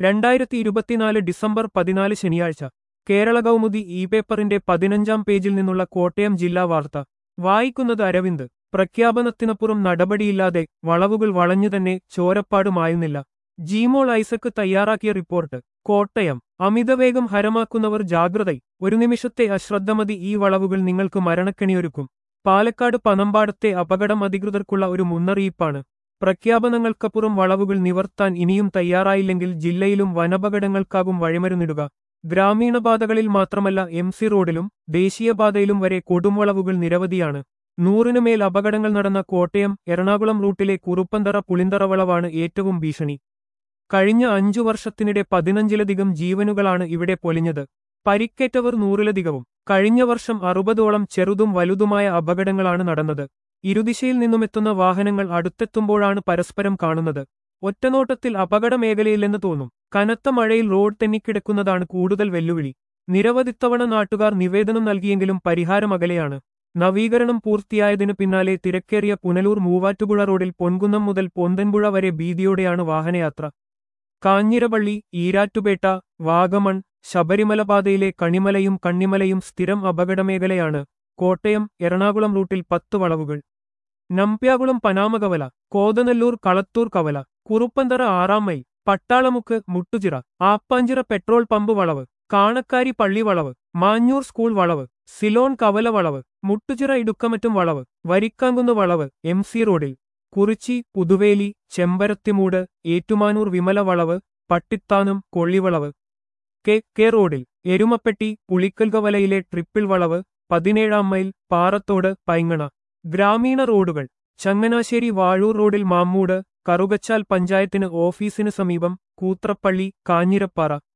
രണ്ടായിരത്തി ഇരുപത്തിനാല് ഡിസംബർ പതിനാല് ശനിയാഴ്ച കേരള കൗമുദി ഇ പേപ്പറിന്റെ പതിനഞ്ചാം പേജിൽ നിന്നുള്ള കോട്ടയം ജില്ലാ വാർത്ത വായിക്കുന്നത് അരവിന്ദ് പ്രഖ്യാപനത്തിനപ്പുറം നടപടിയില്ലാതെ വളവുകൾ വളഞ്ഞുതന്നെ ചോരപ്പാടുമായുന്നില്ല ജീമോൾ ഐസക്ക് തയ്യാറാക്കിയ റിപ്പോർട്ട് കോട്ടയം അമിതവേഗം ഹരമാക്കുന്നവർ ജാഗ്രതൈ ഒരു നിമിഷത്തെ അശ്രദ്ധമതി ഈ വളവുകൾ നിങ്ങൾക്ക് മരണക്കെണിയൊരുക്കും പാലക്കാട് പനമ്പാടത്തെ അപകടം അധികൃതർക്കുള്ള ഒരു മുന്നറിയിപ്പാണ് പ്രഖ്യാപനങ്ങൾക്കപ്പുറം വളവുകൾ നിവർത്താൻ ഇനിയും തയ്യാറായില്ലെങ്കിൽ ജില്ലയിലും വനപകടങ്ങൾക്കാകും വഴിമരുന്നിടുക ഗ്രാമീണപാതകളിൽ മാത്രമല്ല എം സി റോഡിലും ദേശീയപാതയിലും വരെ കൊടുംവളവുകൾ നിരവധിയാണ് നൂറിനുമേൽ അപകടങ്ങൾ നടന്ന കോട്ടയം എറണാകുളം റൂട്ടിലെ കുറുപ്പന്തറ പുളിന്തറ വളവാണ് ഏറ്റവും ഭീഷണി കഴിഞ്ഞ അഞ്ചു വർഷത്തിനിടെ പതിനഞ്ചിലധികം ജീവനുകളാണ് ഇവിടെ പൊലിഞ്ഞത് പരിക്കേറ്റവർ നൂറിലധികവും കഴിഞ്ഞ വർഷം അറുപതോളം ചെറുതും വലുതുമായ അപകടങ്ങളാണ് നടന്നത് ഇരുദിശയിൽ നിന്നുമെത്തുന്ന വാഹനങ്ങൾ അടുത്തെത്തുമ്പോഴാണ് പരസ്പരം കാണുന്നത് ഒറ്റനോട്ടത്തിൽ അപകട മേഖലയില്ലെന്ന് തോന്നും കനത്ത മഴയിൽ റോഡ് തെന്നിക്കിടക്കുന്നതാണ് കൂടുതൽ വെല്ലുവിളി നിരവധി തവണ നാട്ടുകാർ നിവേദനം നൽകിയെങ്കിലും പരിഹാരമകലെയാണ് നവീകരണം പൂർത്തിയായതിനു പിന്നാലെ തിരക്കേറിയ പുനലൂർ മൂവാറ്റുപുഴ റോഡിൽ പൊൻകുന്നം മുതൽ പൊന്തൻപുഴ വരെ ഭീതിയോടെയാണ് വാഹനയാത്ര കാഞ്ഞിരപള്ളി ഈരാറ്റുപേട്ട വാഗമൺ ശബരിമല പാതയിലെ കണിമലയും കണ്ണിമലയും സ്ഥിരം അപകടമേഖലയാണ് കോട്ടയം എറണാകുളം റൂട്ടിൽ പത്ത് വളവുകൾ നമ്പ്യാകുളം പനാമകവല കോതനല്ലൂർ കളത്തൂർ കവല കുറുപ്പന്തറ ആറാം mile Pattalamukku Muttuchira Appanchira petrol pump വളവ് കാണക്കാരി പള്ളി വളവ് മാഞ്ഞൂർ സ്കൂൾ വളവ് സിലോൺ കവല വളവ് മുട്ടുചിറ ഇടുക്കമറ്റും വളവ് വരിക്കാങ്കുന്ന് വളവ് എം സി റോഡിൽ കുറിച്ചി പുതുവേലി ചെമ്പരത്തിമൂട് ഏറ്റുമാനൂർ വിമല വളവ് പട്ടിത്താനം കൊള്ളിവളവ് കെ കെ റോഡിൽ എരുമപ്പെട്ടി പുളിക്കൽകവലയിലെ ട്രിപ്പിൾ വളവ് പതിനേഴാം മൈൽ പാറത്തോട് പൈങ്ങണ ഗ്രാമീണ റോഡുകൾ ചങ്ങനാശ്ശേരി വാഴൂർ റോഡിൽ മാമ്മൂട് കറുകച്ചാൽ പഞ്ചായത്തിന് ഓഫീസിന് സമീപം കൂത്രപ്പള്ളി കാഞ്ഞിരപ്പാറ